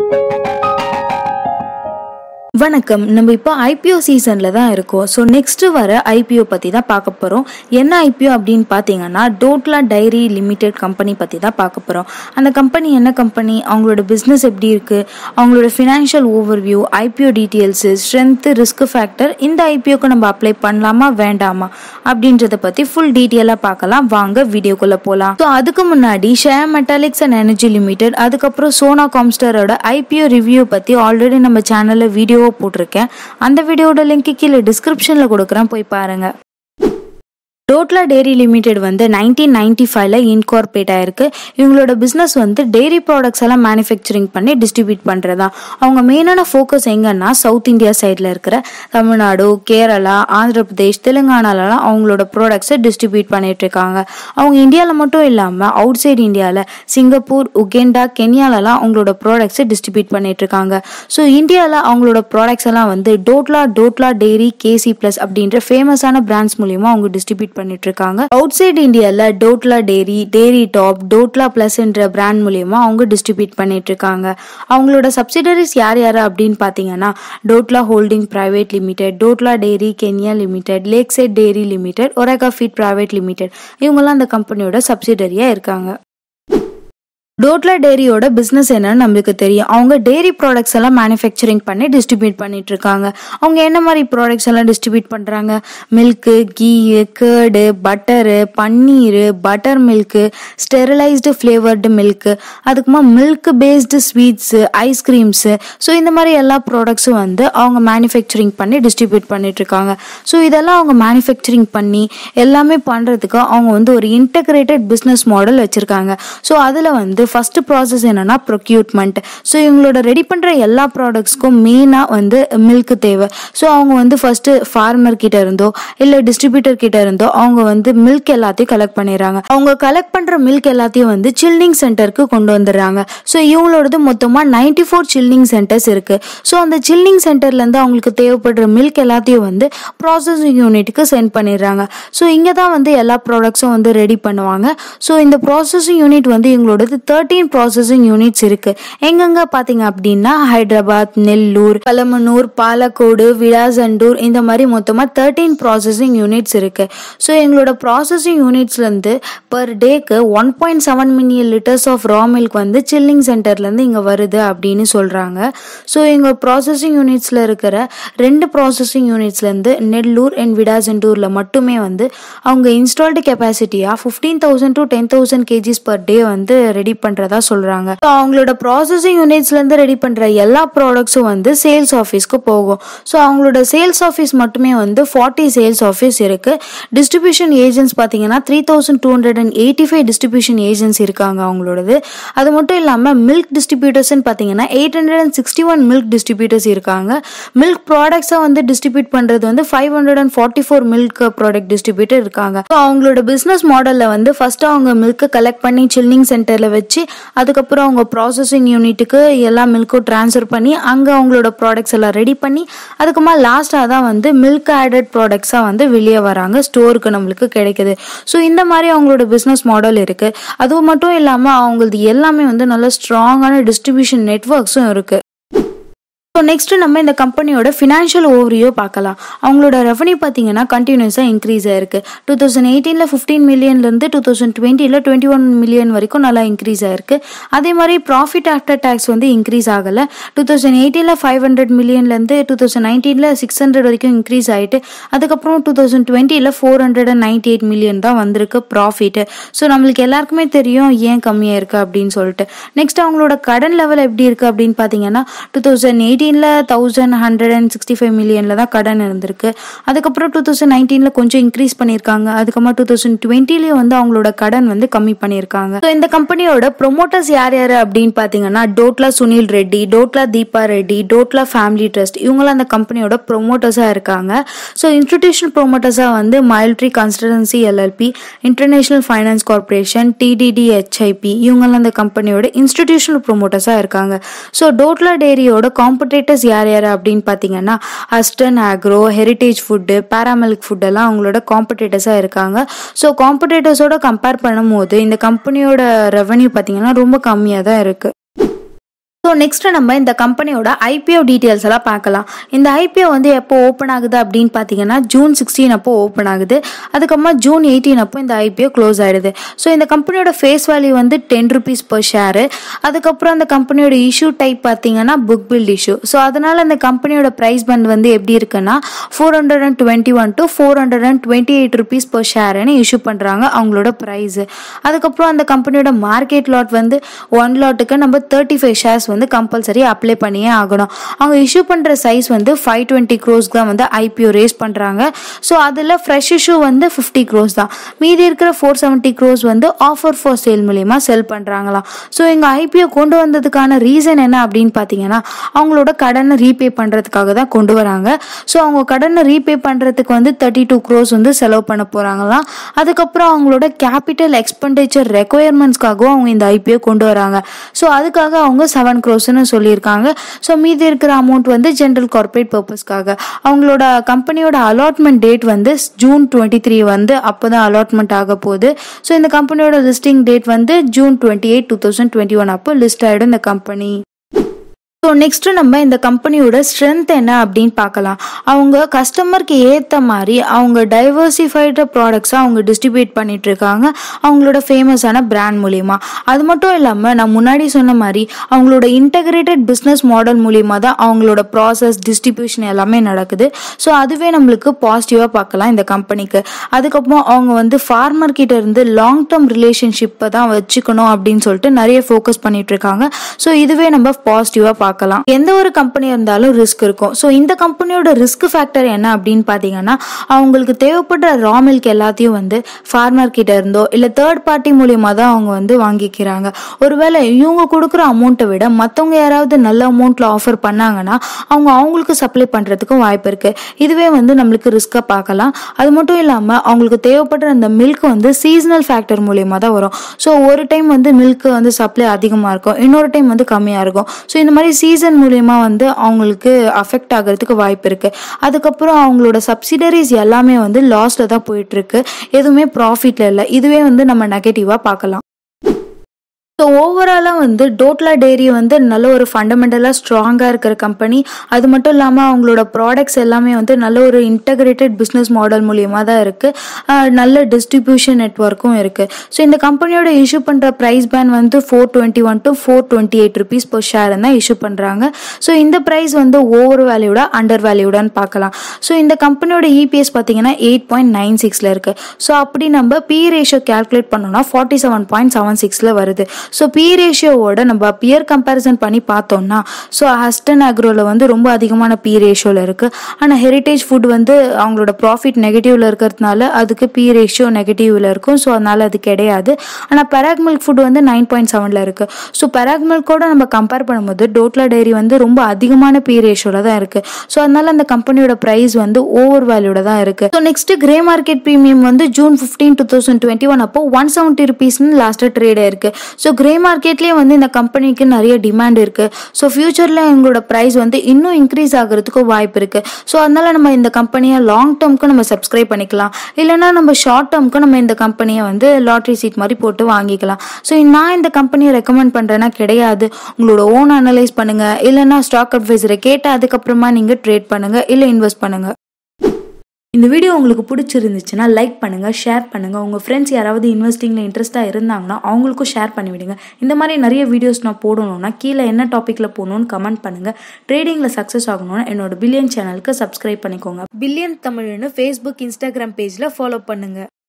வணக்கம் நம்ம இப்போ ஐபிஓ சீசனில் தான் இருக்கோம் ஸோ நெக்ஸ்ட் வர ஐபிஓ பற்றி தான் பார்க்க போகிறோம் என்ன ஐபிஓ அப்படின்னு பார்த்தீங்கன்னா டோட்லா டைரி லிமிடெட் கம்பெனி பற்றி தான் பார்க்க போகிறோம் அந்த கம்பெனி என்ன கம்பெனி அவங்களோட பிஸ்னஸ் எப்படி இருக்குது அவங்களோட financial overview IPO details strength risk factor இந்த ஐபிஓக்கு நம்ம அப்ளை பண்ணலாமா வேண்டாமா அப்படின்றத பற்றி ஃபுல் டீட்டெயிலாக பார்க்கலாம் வாங்க வீடியோக்குள்ளே போகலாம் ஸோ அதுக்கு முன்னாடி ஷேர் மெட்டாலிக்ஸ் அண்ட் எனர்ஜி லிமிடெட் அதுக்கப்புறம் சோனா காம்ஸ்டரோட ஐபிஓ ரிவ்யூ பற்றி ஆல்ரெடி நம்ம சேனலில் வீடியோவை போட்டிருக்கேன் அந்த வீடியோட லிங்க் கீழே டிஸ்கிரிப்ஷனில் கொடுக்குறேன் போய் பாருங்கள் டோட்லா டெய்ரி லிமிடெட் வந்து நைன்டீன் நைன்டி ஃபைவ்ல இன்கார்பரேட் ஆயிருக்கு இவங்களோட பிஸ்னஸ் வந்து டெய்ரி ப்ராடக்ட்ஸ் எல்லாம் மேனுஃபேக்சரிங் பண்ணி டிஸ்ட்ரிபியூட் பண்ணுறதா அவங்க மெயினான ஃபோக்கஸ் எங்கன்னா சவுத் இந்தியா சைடில் இருக்கிற தமிழ்நாடு கேரளா ஆந்திர பிரதேஷ் தெலுங்கானாலலாம் அவங்களோட ப்ராடக்ட்ஸை டிஸ்ட்ரிபியூட் பண்ணிட்டு இருக்காங்க அவங்க இந்தியாவில் மட்டும் இல்லாமல் அவுட் சைடு இந்தியாவில் சிங்கப்பூர் உகேண்டா கென்யாலலாம் அவங்களோட ப்ராடக்ட்ஸை டிஸ்ட்ரிபியூட் பண்ணிட்டு இருக்காங்க ஸோ இந்தியாவில் அவங்களோட ப்ராடக்ட்ஸ் எல்லாம் வந்து டோட்லா டோட்லா டெய்ரி கேசி ப்ளஸ் அப்படின்ற ஃபேமஸான பிராண்ட்ஸ் மூலியமா அவங்க டிஸ்ட்ரிபியூட் பண்ணிட்டு இருக்காங்க அவுட் சைடு இந்தியாவில் Dodla dairy dairy top Dodla plus என்ற பிராண்ட் மூலியமா அவங்க டிஸ்ட்ரிபியூட் பண்ணிட்டு இருக்காங்க அவங்களோட சப்சிடரிஸ் யார் யார் அப்படின்னு பார்த்தீங்கன்னா Dodla holding private limited Dodla dairy Kenya limited lake side dairy limited ஒரேகா ஃபீட் பிரைவேட் லிமிடெட் இவங்கெல்லாம் அந்த கம்பெனியோட சப்சிடரியா இருக்காங்க டோட்லா டெய்ரியோட பிஸ்னஸ் என்னன்னு நம்மளுக்கு தெரியும் அவங்க டெய்ரி ப்ராடக்ட்ஸ் எல்லாம் மேனுஃபேக்சரிங் பண்ணி டிஸ்ட்ரிபியூட் பண்ணிட்டு இருக்காங்க அவங்க என்ன மாதிரி ப்ராடக்ட்ஸ் எல்லாம் டிஸ்ட்ரிபியூட் பண்றாங்க milk ghee curd butter paneer butter milk sterilised flavoured milk அதுக்குமா milk based sweets ice creams so இந்த மாதிரி எல்லா ப்ராடக்ட்ஸும் வந்து அவங்க மேனுஃபேக்சரிங் பண்ணி டிஸ்ட்ரிபியூட் பண்ணிட்டு இருக்காங்க ஸோ இதெல்லாம் அவங்க மேனுஃபேக்சரிங் பண்ணி எல்லாமே பண்ணுறதுக்கு அவங்க வந்து ஒரு இன்டகிரேட்டட் பிஸ்னஸ் மாடல் வச்சுருக்காங்க ஸோ அதில் வந்து ஃபர்ஸ்ட் ப்ராசஸ் என்னன்னா ப்ரொக்யூட்மெண்ட் ஸோ இவங்களோட ரெடி பண்ணுற எல்லா ப்ராடக்ட்ஸ்க்கும் மெயினாக வந்து மில்க் தேவை ஸோ அவங்க வந்து ஃபர்ஸ்ட் ஃபார்மர் கிட்ட இருந்தோ இல்லை டிஸ்ட்ரிபியூட்டர் கிட்ட இருந்தோ அவங்க வந்து மில்க் எல்லாத்தையும் கலெக்ட் பண்ணிடுறாங்க அவங்க கலெக்ட் பண்ணுற மில்க் எல்லாத்தையும் வந்து சில்லிங் சென்டருக்கு கொண்டு வந்துடுறாங்க ஸோ இவங்களோடது மொத்தமாக நைன்டி ஃபோர் சில்லிங் சென்டர்ஸ் இருக்கு ஸோ அந்த சில்லிங் சென்டர்லேருந்து அவங்களுக்கு தேவைப்படுற மில்க் எல்லாத்தையும் வந்து ப்ராசஸிங் யூனிட்டுக்கு சென்ட் பண்ணிடுறாங்க ஸோ இங்கே தான் வந்து எல்லா ப்ராடக்ட்ஸும் வந்து ரெடி பண்ணுவாங்க ஸோ இந்த ப்ராசஸிங் யூனிட் வந்து இவங்களோடது தேர்ட்டீன் ப்ராசஸிங் யூனிட்ஸ் இருக்கு எங்கெங்க பார்த்தீங்க அப்படின்னா ஹைதராபாத் நெல்லூர் கலமனூர் பாலக்கோடு விழாசண்டூர் இந்த மாதிரி மொத்தமாக தேர்ட்டீன் ப்ராசஸிங் யூனிட்ஸ் இருக்கு ஸோ எங்களோட ப்ராசஸிங் யூனிட்ஸ்லேருந்து பர் டேக்கு one point seven million litres of raw milk வந்து சில்லிங் சென்டர்லேருந்து இங்கே வருது அப்படின்னு சொல்கிறாங்க ஸோ எங்கள் ப்ராசஸிங் யூனிட்ஸில் இருக்கிற ரெண்டு ப்ராசஸிங் யூனிட்ஸ்லேருந்து நெல்லூர் அண்ட் விடாசண்டூரில் மட்டுமே வந்து அவங்க இன்ஸ்டால்டு கெப்பாசிட்டியாக fifteen thousand to ten thousand KGs per day வந்து ரெடி பண்ணுறதா சொல்கிறாங்க ஸோ அவங்களோட ப்ராசஸிங் யூனிட்ஸ்லேருந்து ரெடி பண்ணுற எல்லா ப்ராடக்ட்ஸும் வந்து சேல்ஸ் ஆஃபீஸ்க்கு போகும் ஸோ அவங்களோட சேல்ஸ் ஆஃபீஸ் மட்டுமே வந்து ஃபார்ட்டி சேல்ஸ் ஆஃபீஸ் இருக்குது டிஸ்ட்ரிபியூஷன் ஏஜென்ட்ஸ் பார்த்தீங்கன்னா three thousand two hundred and eighty five distribution agents இருக்காங்க அவங்களோடது அது மட்டும் இல்லாமல் மில்க் டிஸ்ட்ரிபியூட்டர்ஸ்னு பார்த்தீங்கன்னா eight hundred and sixty one milk distributors இருக்காங்க மில்க் ப்ராடக்ட்ஸை வந்து டிஸ்ட்ரிபியூட் பண்ணுறது வந்து five hundred and forty four milk product distributor இருக்காங்க ஸோ அவங்களோட பிஸ்னஸ் மாடலில் வந்து ஃபர்ஸ்ட் அவங்க மில்க்கை கலெக்ட் பண்ணி சில்லிங் சென்டரில் வச்சு அதுக்கப்புறம் அவங்க ப்ராசஸிங் யூனிட்டுக்கு எல்லா மில்க்கும் ட்ரான்ஸ்ஃபர் பண்ணி அங்கே அவங்களோட ப்ராடக்ட்ஸ் எல்லாம் ரெடி பண்ணி அதுக்கப்புறமா லாஸ்ட்டாக தான் வந்து மில்க் ஆடட் ப்ராடக்ட்ஸாக வந்து வெளியே வராங்க ஸ்டோருக்கு நம்மளுக்கு கிடைக்குது ஸோ இந்த மாதிரி அவங்களோட பிஸ்னஸ் மாடல் இருக்குது அது மட்டும் இல்லாமல் அவங்களது எல்லாமே வந்து நல்ல ஸ்ட்ராங்கான டிஸ்ட்ரிபியூஷன் நெட்ஒர்க்ஸும் இருக்குது ஸோ நெக்ஸ்ட் நம்ம இந்த கம்பெனியோட ஃபினான்ஷியல் ஓவரியோ பார்க்கலாம் அவங்களோட ரெவன்யூ பார்த்தீங்கன்னா கண்டினியூஸாக இன்க்ரீஸ் ஆயிருக்கு டூ தௌசண்ட் எயிட்டீனில் ஃபிஃப்டீன் மில்லியன்லேருந்து டூ தௌசண்ட் டுவெண்ட்டியில் டுவெண்ட்டி ஒன் மில்லியன் வரைக்கும் நல்லா இன்க்ரீஸ் ஆயிருக்கு அதே மாதிரி ப்ராஃபிட் ஆஃப்டர் டேக்ஸ் வந்து இன்க்ரீஸ் ஆகலை டூ தௌசண்ட் எயிட்டீனில் ஃபைவ் ஹண்ட்ரட் மில்லியன்லேருந்து டூ தௌசண்ட் நைன்டீனில் சிக்ஸ் ஹண்ட்ரட் வரைக்கும் இன்க்ரீஸ் ஆகிட்டு அதுக்கப்புறம் டூ தௌசண்ட் டுவெண்ட்டியில் four hundred and ninety eight million தான் வந்திருக்கு ப்ராஃபிட் ஸோ நம்மளுக்கு எல்லாருக்குமே தெரியும் ஏன் கம்மியாக இருக்குது அப்படின்னு சொல்லிட்டு நெக்ஸ்ட் அவங்களோட கடன் லெவல் எப்படி இருக்குது அப்படின்னு பார்த்தீங்கன்னா டூ தௌசண்ட் எயிட்டீனில் thousand hundred and sixty five மில்லியனில் தான் கடன் இருந்திருக்கு அதுக்கப்புறம் டூ தௌசண்ட் நைன்டீனில் கொஞ்சம் இன்க்ரீஸ் பண்ணியிருக்காங்க அதுக்கப்புறமா டூ தௌசண்ட் டுவெண்ட்டிலேயும் வந்து அவங்களோட கடன் வந்து கம்மி பண்ணியிருக்காங்க ஸோ இந்த கம்பெனியோட ப்ரொமோட்டர்ஸ் யார் யார் அப்படின்னு பார்த்தீங்கன்னா டோட்லா சுனில் ரெட்டி டோட்லா தீபா ரெட்டி டோட்லா ஃபேமிலி ட்ரஸ்ட் இவங்களாம் அந்த கம்பெனியோட ப்ரொமோட்டர்ஸாக இருக்காங்க ஸோ இன்ஸ்டிடியூஷனல் ப்ரொமோட்டர்ஸாக வந்து மைல்ட்ரி consultancy LLP international finance corporation டிடிடி ஹெச்ஐபி இவங்கெல்லாம் அந்த கம்பெனியோட இன்ஸ்டிடியூஷனல் ப்ரொமோட்டர்ஸாக இருக்காங்க ஸோ டோட்லா டேரியோட காம்படேட்டர்ஸ் யார் யார் அப்படின்னு பார்த்தீங்கன்னா அஸ்டன் Agro Heritage food Parag milk food எல்லாம் அவங்களோட காம்படேட்டர்ஸாக இருக்காங்க ஸோ காம்படேட்டர்ஸோட கம்பேர் பண்ணும்போது இந்த கம்பெனியோட ரெவன்யூ பார்த்தீங்கன்னா ரொம்ப கம்மியாக தான் இருக்குது ஸோ நெக்ஸ்ட் நம்ம இந்த கம்பெனியோட ஐபிஓ டீட்டெயில்ஸ் எல்லாம் பார்க்கலாம் இந்த ஐபிஓ வந்து எப்போ ஓப்பன் ஆகுது அப்படின்னு பார்த்தீங்கன்னா ஜூன் சிக்ஸ்டீன் அப்போ ஓப்பன் ஆகுது அதுக்கப்புறமா ஜூன் எயிட்டீன் அப்போ இந்த ஐபிஓ க்ளோஸ் ஆயிடுது ஸோ இந்த கம்பெனியோட ஃபேஸ் வேல்யூ வந்து டென் ருபீஸ் பர் ஷேரு அதுக்கப்புறம் அந்த கம்பெனியோட இஷ்யூ டைப் பார்த்தீங்கன்னா புக் பில்ட் இஷ்யூ ஸோ அதனால அந்த கம்பெனியோட ப்ரைஸ் பண்ட் வந்து எப்படி இருக்குன்னா four hundred and twenty one to four hundred and twenty eight rupees per ஷேர்னு இஷ்யூ பண்ணுறாங்க அவங்களோட ப்ரைஸ் அதுக்கப்புறம் அந்த கம்பெனியோட மார்க்கெட் லாட் வந்து ஒன் லாட்டுக்கு நம்ம தேர்ட்டி ஃபைவ் ஷேர்ஸ் வந்து கம்பல்சரி அப்ளை பண்ணியே ஆகணும் அவங்க இஷ்யூ பண்ணுற சைஸ் வந்து ஃபைவ் டுவெண்ட்டி க்ரோஸ் தான் வந்து ஐபிஓ ரேஸ் பண்ணுறாங்க ஸோ அதில் ஃப்ரெஷ் இஷ்யூ வந்து ஃபிஃப்டி க்ரோஸ் தான் மீதி இருக்கிற ஃபோர் செவன்ட்டி க்ரோஸ் வந்து ஆஃபர் ஃபார் சேல் மூலியமா செல் பண்ணுறாங்களாம் ஸோ எங்கள் ஐபிஓ கொண்டு வந்ததுக்கான ரீசன் என்ன அப்படின்னு பார்த்தீங்கன்னா அவங்களோட கடனை ரீபே பண்ணுறதுக்காக தான் கொண்டு வராங்க ஸோ அவங்க கடனை ரீபே பண்ணுறதுக்கு வந்து தேர்ட்டி டூ க்ரோஸ் வந்து செலவு பண்ண போகிறாங்களாம் அதுக்கப்புறம் அவங்களோட கேபிட்டல் எக்ஸ்பெண்டிச்சர் ரெக்குயர்மெண்ட்ஸ்க்காகவும் அவங்க இந்த ஐபிஓ கொண்டு வராங்க ஸோ அதுக்காக அவங்க செவன் க்ரோஸ்னு சொல்லியிருக்காங்க ஸோ மீதி இருக்கிற அமௌண்ட் வந்து ஜென்ரல் கார்பரேட் பர்பஸ்க்காக அவங்களோட கம்பெனியோட அலாட்மெண்ட் டேட் வந்து ஜூன் டுவெண்ட்டி த்ரீ வந்து அப்போ தான் அலாட்மெண்ட் ஆக போகுது ஸோ இந்த கம்பெனியோட லிஸ்டிங் டேட் வந்து June twenty eight two thousand twenty one அப்போ லிஸ்ட் ஆகிடும் இந்த கம்பெனி ஸோ நெக்ஸ்ட்டு நம்ம இந்த கம்பெனியோட ஸ்ட்ரென்த் என்ன அப்படின்னு பார்க்கலாம் அவங்க கஸ்டமருக்கு ஏற்ற மாதிரி அவங்க டைவர்சிஃபைடு ப்ராடக்ட்ஸை அவங்க டிஸ்ட்ரிபியூட் பண்ணிட்டு இருக்காங்க அவங்களோட ஃபேமஸான பிராண்ட் மூலியமா அது மட்டும் இல்லாமல் நான் முன்னாடி சொன்ன மாதிரி அவங்களோட இன்டகிரேட்டட் பிஸ்னஸ் மாடல் மூலியமா தான் அவங்களோட ப்ராசஸ் டிஸ்ட்ரிபியூஷன் எல்லாமே நடக்குது ஸோ அதுவே நம்மளுக்கு பாசிட்டிவாக பார்க்கலாம் இந்த கம்பெனிக்கு அதுக்கப்புறம் அவங்க வந்து ஃபார்மர் கிட்ட இருந்து லாங் டேர்ம் ரிலேஷன்ஷிப்பை தான் வச்சுக்கணும் அப்படின்னு சொல்லிட்டு நிறைய ஃபோக்கஸ் பண்ணிட்டு இருக்காங்க ஸோ இதுவே நம்ம பாசிட்டிவாக பார்க்கலாம் எந்த ஒரு கம்பெனியாக இருந்தாலும் ரிஸ்க் இருக்கும் ஸோ இந்த கம்பெனியோட ரிஸ்க் ஃபேக்டர் என்ன அப்படின்னு பார்த்தீங்கன்னா அவங்களுக்கு தேவைப்படுற ரா மில்க் எல்லாத்தையும் வந்து ஃபார்மர் கிட்ட இருந்தோ இல்லை தேர்ட் பார்ட்டி மூலியமாக தான் அவங்க வந்து வாங்கிக்கிறாங்க ஒருவேளை இவங்க கொடுக்குற அமௌண்ட்டை விட மற்றவங்க யாராவது நல்ல அமௌண்ட்டில் ஆஃபர் பண்ணாங்கன்னா அவங்க அவங்களுக்கு சப்ளை பண்ணுறதுக்கும் வாய்ப்பு இருக்குது இதுவே வந்து நம்மளுக்கு ரிஸ்க்காக பார்க்கலாம் அது மட்டும் இல்லாமல் அவங்களுக்கு தேவைப்படுற அந்த மில்க் வந்து சீசனல் ஃபேக்டர் மூலியமாக தான் வரும் ஸோ ஒரு டைம் வந்து மில்க் வந்து சப்ளை அதிகமாக இருக்கும் இன்னொரு டைம் வந்து கம்மியாக இருக்கும் ஸோ இந்த மாதிரி சீசன் மூலியமா வந்து அவங்களுக்கு அஃபெக்ட் ஆகிறதுக்கு வாய்ப்பு இருக்குது அதுக்கப்புறம் அவங்களோட சப்சிடரிஸ் எல்லாமே வந்து லாஸில் தான் போயிட்டுருக்கு எதுவுமே ப்ராஃபிட்டில் இல்லை இதுவே வந்து நம்ம நெகட்டிவாக பார்க்கலாம் ஸோ ஓவராலாக வந்து டோட்லா டேரி வந்து நல்ல ஒரு ஃபண்டமெண்டலாக ஸ்ட்ராங்காக இருக்கிற கம்பெனி அது மட்டும் இல்லாமல் அவங்களோட ப்ராடக்ட்ஸ் எல்லாமே வந்து நல்ல ஒரு இன்டகிரேட்டட் பிஸ்னஸ் மாடல் மூலியமாக தான் இருக்குது நல்ல டிஸ்ட்ரிபியூஷன் நெட்ஒர்க்கும் இருக்குது ஸோ இந்த கம்பெனியோட இஷ்யூ பண்ணுற ப்ரைஸ் பேன் வந்து four twenty one to four twenty eight rupees per share தான் இஷ்யூ பண்ணுறாங்க ஸோ இந்த ப்ரைஸ் வந்து ஓவர் வேல்யூடா அண்டர் வேல்யூடான்னு பார்க்கலாம் ஸோ இந்த கம்பெனியோட இபிஎஸ் பார்த்தீங்கன்னா எயிட் பாயிண்ட் நைன் சிக்ஸில் இருக்குது ஸோ அப்படி நம்ம பி ரேஷியோ கால்குலேட் பண்ணோம்னா ஃபார்ட்டி செவன் பாயிண்ட் செவன் சிக்ஸில் வருது ஸோ பி ரேஷியோவோட நம்ம பியர் கம்பேரிசன் பண்ணி பார்த்தோம்னா ஸோ ஹஸ்டன் அக்ரோவில் வந்து ரொம்ப அதிகமான பி ரேஷியோவில் இருக்குது ஆனால் ஹெரிட்டேஜ் ஃபுட் வந்து அவங்களோட ப்ராஃபிட் நெகட்டிவ்ல இருக்கிறதுனால அதுக்கு பி ரேஷியோ நெகட்டிவ்ல இருக்கும் ஸோ அதனால அது கிடையாது ஆனால் பெராக் மில்க் ஃபுட் வந்து நைன் பாயிண்ட் செவனில் இருக்குது ஸோ பெராக் மில்கோட நம்ம கம்பேர் பண்ணும்போது டோட்லா டைரி வந்து ரொம்ப அதிகமான பி ரேஷியோவில் தான் இருக்குது ஸோ அதனால அந்த கம்பெனியோட ப்ரைஸ் வந்து ஓவர் வேல்யூட தான் இருக்குது so next grey market premium வந்து June fifteen two thousand twenty one அப்போ ஒன் செவன்ட்டி ருபீஸ்னு லாஸ்ட்டாக ட்ரேட் ஆயிருக்கு ஸோ கிரே மார்க்கெட்லேயே வந்து இந்த கம்பெனிக்கு நிறைய டிமாண்ட் இருக்குது ஸோ ஃபியூச்சரில் எங்களோட ப்ரைஸ் வந்து இன்னும் இன்க்ரீஸ் ஆகிறதுக்கு வாய்ப்பு இருக்குது ஸோ அதனால நம்ம இந்த கம்பெனியை லாங் டேர்ம்க்கு நம்ம சப்ஸ்கிரைப் பண்ணிக்கலாம் இல்லைனா நம்ம ஷார்ட் டேர்ம்க்கு நம்ம இந்த கம்பெனியை வந்து லாட்ரி சீட் மாதிரி போட்டு வாங்கிக்கலாம் ஸோ நான் இந்த கம்பெனியை ரெக்கமெண்ட் பண்ணுறேன்னா கிடையாது உங்களோட ஓன் அனலைஸ் பண்ணுங்க இல்லைன்னா ஸ்டாக் அட்வைசரை கேட்டு அதுக்கப்புறமா நீங்கள் ட்ரேட் பண்ணுங்க இல்லை இன்வெஸ்ட் பண்ணுங்க இந்த வீடியோ உங்களுக்கு பிடிச்சிருந்துச்சுன்னா லைக் பண்ணுங்கள் ஷேர் பண்ணுங்கள் உங்கள் ஃப்ரெண்ட்ஸ் யாராவது இன்வெஸ்டிங்கில் இன்ட்ரெஸ்ட்டாக இருந்தாங்கன்னா அவங்களுக்கும் ஷேர் பண்ணி விடுங்க இந்த மாதிரி நிறைய வீடியோஸ் நான் போடணும்னா கீழே என்ன டாப்பிக்கில் போகணும்னு கமெண்ட் பண்ணுங்கள் ட்ரேடிங்கில் சக்ஸஸ் ஆகணும்னா என்னோட பில்லியன் சேனலுக்கு சப்ஸ்கிரைப் பண்ணிக்கோங்க பில்லியன் தமிழ்னு ஃபேஸ்புக் இன்ஸ்டாகிராம் பேஜில் ஃபாலோ பண்ணுங்கள்